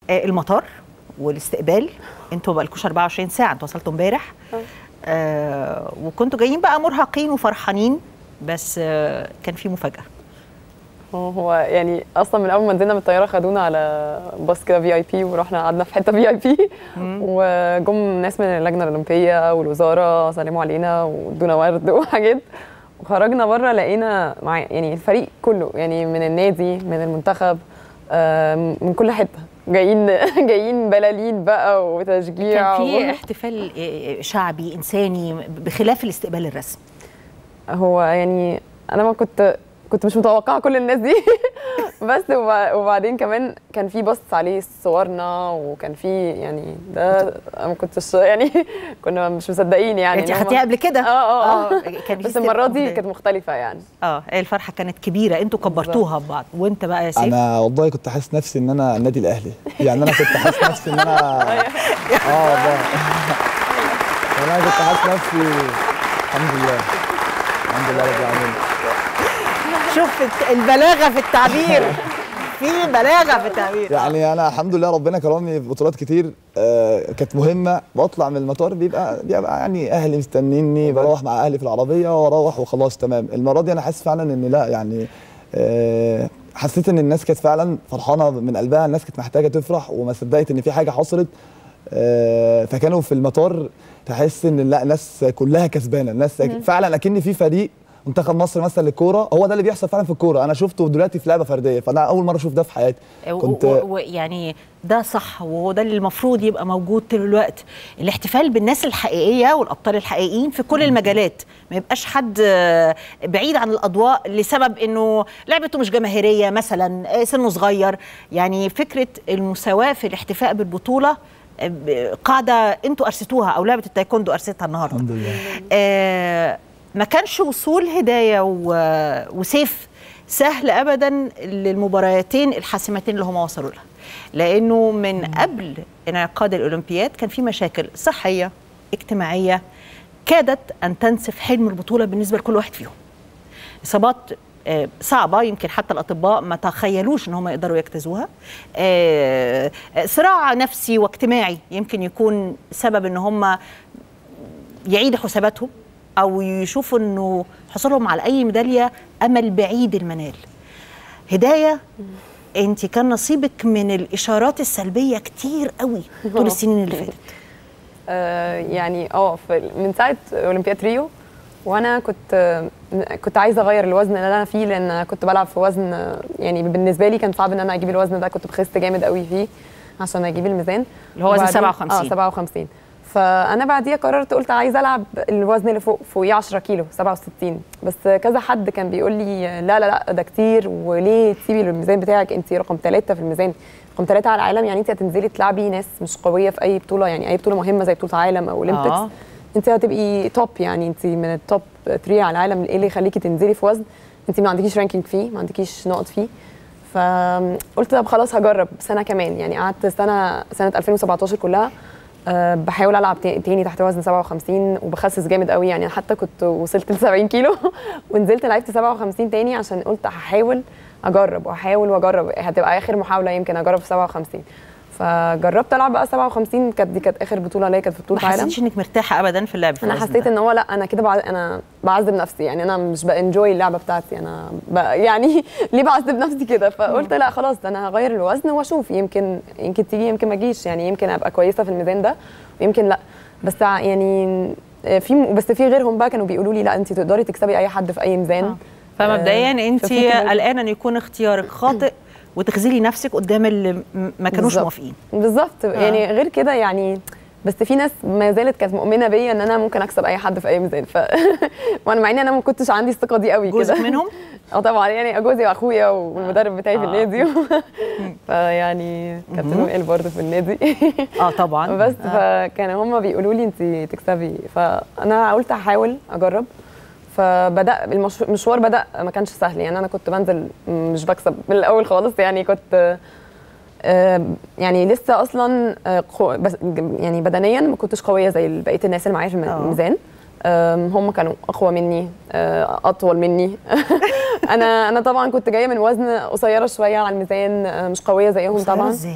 آه، المطار والاستقبال انتوا ما بقالكوش 24 ساعه انتوا وصلتوا امبارح آه وكنتوا جايين بقى مرهقين وفرحانين بس آه كان في مفاجاه هو- هو يعني اصلا من اول ما نزلنا من الطياره خدونا على باص كده في اي بي ورحنا قعدنا في حته في اي بي وجم ناس من اللجنه الاولمبيه والوزاره سلموا علينا وادونا ورد وحاجات وخرجنا بره لقينا مع يعني الفريق كله يعني من النادي من المنتخب آم، من كل حته جايين جايين بلالين بقى وتشجيع كان في و- احتفال آه، شعبي انساني بخلاف الاستقبال الرسمي هو يعني انا ما كنت كنت مش متوقعه كل الناس دي بس وب- وبعدين كمان كان في بوست عليه صورنا وكان في يعني ده انا ما كنتش يعني كنا مش مصدقين يعني انت إن هم- خدتيها قبل كده اه اه اه كان في بس المره دي استقبال. كانت مختلفه يعني اه الفرحه كانت كبيره انتوا كبرتوها ببعض وانت بقى يا سيف انا والله كنت حاسس نفسي ان انا النادي الاهلي يعني انا كنت حاسس نفسي ان انا اه والله والله كنت حاسس نفسي الحمد لله الحمد لله رب العالمين شوف الت- البلاغه في التعبير في بلاغه في التعبير يعني انا الحمد لله ربنا كرمني في بطولات كتير آه كانت مهمه بطلع من المطار بيبقى بيبقى يعني اهلي مستنيني بروح مع اهلي في العربيه واروح وخلاص تمام المره دي انا حاسس فعلا ان لا يعني آه حسيت ان الناس كانت فعلا فرحانه من قلبها الناس كانت محتاجه تفرح وما صدقت ان في حاجه حصلت آه فكانوا في المطار تحس ان لا الناس كلها كسبانه الناس فعلا اكن في فريق منتخب مصر مثلا للكوره هو ده اللي بيحصل فعلا في الكوره انا شفته دلوقتي في لعبه فرديه فانا اول مره اشوف ده في حياتي كنت ويعني ده صح وهو ده اللي المفروض يبقى موجود طول الوقت الاحتفال بالناس الحقيقيه والابطال الحقيقيين في كل المجالات ما يبقاش حد آه، بعيد عن الاضواء لسبب انه لعبته مش جماهيريه مثلا آه، سنه صغير يعني فكره المساواه في الاحتفاء بالبطوله آه، ب- قاعده انتوا ارستوها او لعبه التايكوندو ارستها النهارده الحمد لله آه، ما كانش وصول هدايا و- وسيف سهل ابدا للمباراتين الحاسمتين اللي هم وصلوا لها لانه من قبل انعقاد الاولمبياد كان في مشاكل صحيه اجتماعيه كادت ان تنسف حلم البطوله بالنسبه لكل واحد فيهم اصابات آه، صعبه يمكن حتى الاطباء ما تخيلوش ان هم يقدروا يجتازوها آه، آه، صراع نفسي واجتماعي يمكن يكون سبب ان هم يعيدوا حساباتهم او يشوفوا انه حصولهم على اي ميداليه امل بعيد المنال هدايه انت كان نصيبك من الاشارات السلبيه كتير قوي طول السنين اللي فاتت آه، يعني اه في- من ساعه اولمبياد ريو وانا كنت آه، كنت عايزه اغير الوزن اللي انا فيه لان أنا كنت بلعب في وزن آه، يعني بالنسبه لي كان صعب ان انا اجيب الوزن ده كنت بخست جامد قوي فيه عشان اجيب الميزان اللي هو وزن وبعدين- 57. اه 57 فانا بعديها قررت قلت عايزه العب الوزن اللي فوق فوقيه 10 كيلو 67 بس كذا حد كان بيقول لي لا لا لا ده كتير وليه تسيبي الميزان بتاعك انت رقم ثلاثة في الميزان رقم ثلاثة على العالم يعني انت هتنزلي تلعبي ناس مش قويه في اي بطوله يعني اي بطوله مهمه زي بطوله عالم او اولمبيكس آه. انت هتبقي توب يعني انت من التوب 3 على العالم ايه اللي يخليكي تنزلي في وزن انت ما عندكيش رانكينج فيه ما عندكيش نقط فيه فقلت طب خلاص هجرب سنه كمان يعني قعدت سنه سنه 2017 كلها أه بحاول العب تا- تاني تحت وزن 57 وبخسس جامد قوي يعني حتى كنت وصلت ل 70 كيلو ونزلت لعبت 57 تاني عشان قلت هحاول اجرب واحاول واجرب هتبقى اخر محاوله يمكن اجرب في 57 فجربت العب بقى 57 كانت دي كانت اخر بطوله ليا كانت في ما بطوله عالم حسيتش انك مرتاحه ابدا في اللعب في انا الوزن حسيت ده. ان هو لا انا كده بع... انا بعذب نفسي يعني انا مش بانجوي اللعبه بتاعتي انا ب... يعني ليه بعذب نفسي كده فقلت لا خلاص ده انا هغير الوزن واشوف يمكن يمكن تيجي يمكن ما تجيش يعني يمكن ابقى كويسه في الميزان ده ويمكن لا بس ع- يعني في بس في غيرهم بقى كانوا بيقولوا لي لا انت تقدري تكسبي اي حد في اي ميزان آه. فمبدئيا آه، انت ففي كده- قلقانه ان يكون اختيارك خاطئ وتخذلي نفسك قدام اللي م- ما كانوش بالظبط. موافقين بالظبط يعني غير كده يعني بس في ناس ما زالت كانت مؤمنه بيا ان انا ممكن اكسب اي حد في اي ميزان ف وانا مع اني انا ما كنتش عندي الثقه دي قوي كده جوزك منهم اه طبعا يعني جوزي واخويا والمدرب بتاعي في آه. النادي فيعني كابتن وائل برضه في النادي اه طبعا بس آه. فكانوا هم بيقولوا لي انت تكسبي فانا قلت هحاول اجرب فبدا المش- المشوار بدا ما كانش سهل يعني انا كنت بنزل مش بكسب من الاول خالص يعني كنت آه، يعني لسه اصلا آه، قو- بس يعني بدنيا ما كنتش قويه زي بقيه الناس اللي معايا في آه. الميزان آم، هم كانوا اقوى مني آه، اطول مني انا انا طبعا كنت جايه من وزن قصيره شويه على الميزان آه، مش قويه زيهم قصيرة طبعا ازاي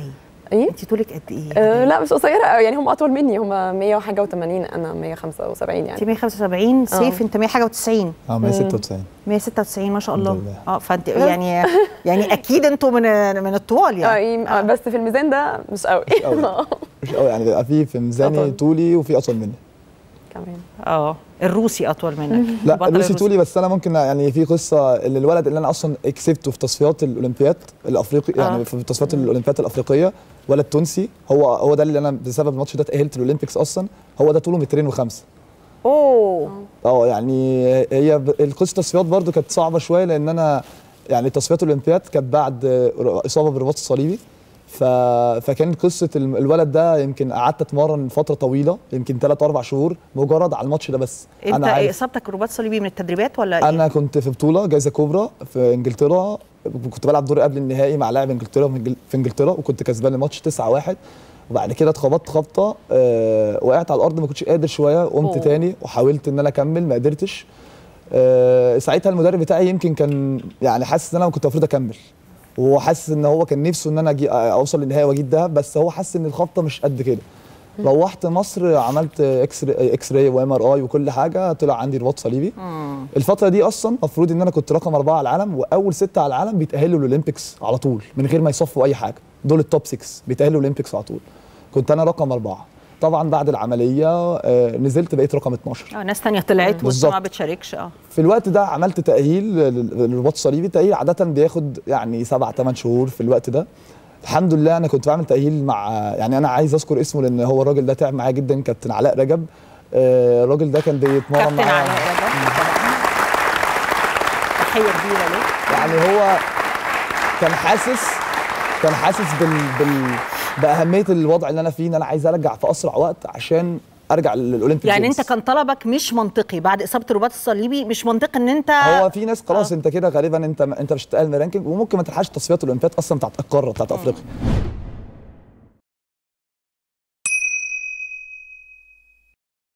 ايه انت طولك قد ايه أه لا مش قصيره قوي يعني هم اطول مني هم 100 وحاجه و80 انا 175 انت يعني 175 سيف آه. انت 100 حاجه و90 اه 196 196 ما شاء الله الحمد لله. اه فانت يعني يعني اكيد انتوا من من الطوال اه يعني إيه، بس في الميزان ده مش قوي قوي. مش قوي يعني بيبقى في في ميزاني أطول. طولي وفي اطول مني كمان اه الروسي اطول منك لا البطل روسي طولي بس انا ممكن يعني في قصه اللي الولد اللي انا اصلا كسبته في تصفيات الاولمبياد الافريقي آه. يعني في تصفيات الاولمبياد الافريقيه ولد تونسي هو هو ده اللي انا بسبب الماتش ده اتاهلت الاولمبيكس اصلا هو ده طوله مترين وخمسه اوه اه يعني هي ب- القصه التصفيات برضو كانت صعبه شويه لان انا يعني تصفيات الاولمبياد كانت بعد اصابه بالرباط الصليبي ف... فكان قصه الم- الولد ده يمكن قعدت اتمرن فتره طويله يمكن 3 4 شهور مجرد على الماتش ده بس انت انا ايه عارف اصابتك رباط صليبي من التدريبات ولا ايه؟ انا كنت في بطوله جائزه كبرى في انجلترا كنت بلعب دور قبل النهائي مع لاعب انجلترا في إنجل- في انجلترا وكنت كسبان الماتش 9 1 وبعد كده اتخبطت خبطه آه وقعت على الارض ما كنتش قادر شويه قمت أوه. تاني وحاولت ان انا اكمل ما قدرتش آه ساعتها المدرب بتاعي يمكن كان يعني حاسس ان انا كنت المفروض اكمل وهو حاسس ان هو كان نفسه ان انا أجي اوصل للنهائي واجيب دهب بس هو حاسس ان الخبطه مش قد كده روحت مصر عملت اكس راي اكس راي وام ار اي وكل حاجه طلع عندي رباط صليبي مم. الفترة دي أصلا المفروض إن أنا كنت رقم أربعة على العالم وأول ستة على العالم بيتأهلوا الأولمبيكس على طول من غير ما يصفوا أي حاجة دول التوب 6 بيتأهلوا الأولمبيكس على طول كنت أنا رقم أربعة طبعا بعد العملية آه، نزلت بقيت رقم 12 اه ناس تانية طلعت وانت بالظبط. ما بتشاركش اه في الوقت ده عملت تأهيل لل- للرباط الصليبي تأهيل عادة بياخد يعني سبع ثمان شهور في الوقت ده الحمد لله انا كنت بعمل تأهيل مع يعني انا عايز اذكر اسمه لان هو الراجل ده تعب معايا جدا كابتن علاء رجب آه، الراجل ده كان بيتمرن كابتن معايا علاء رجب طبعا تحية كبيرة ليه يعني هو كان حاسس كان حاسس بال, بال باهميه الوضع اللي انا فيه ان انا عايز ارجع في اسرع وقت عشان ارجع للاولمبيك يعني جيمز. انت كان طلبك مش منطقي بعد اصابه الرباط الصليبي مش منطقي ان انت هو في ناس خلاص آه. انت كده غالبا انت انت مش هتتقل من رانكينج وممكن ما تلحقش تصفيات الاولمبياد اصلا بتاعت القاره بتاعت افريقيا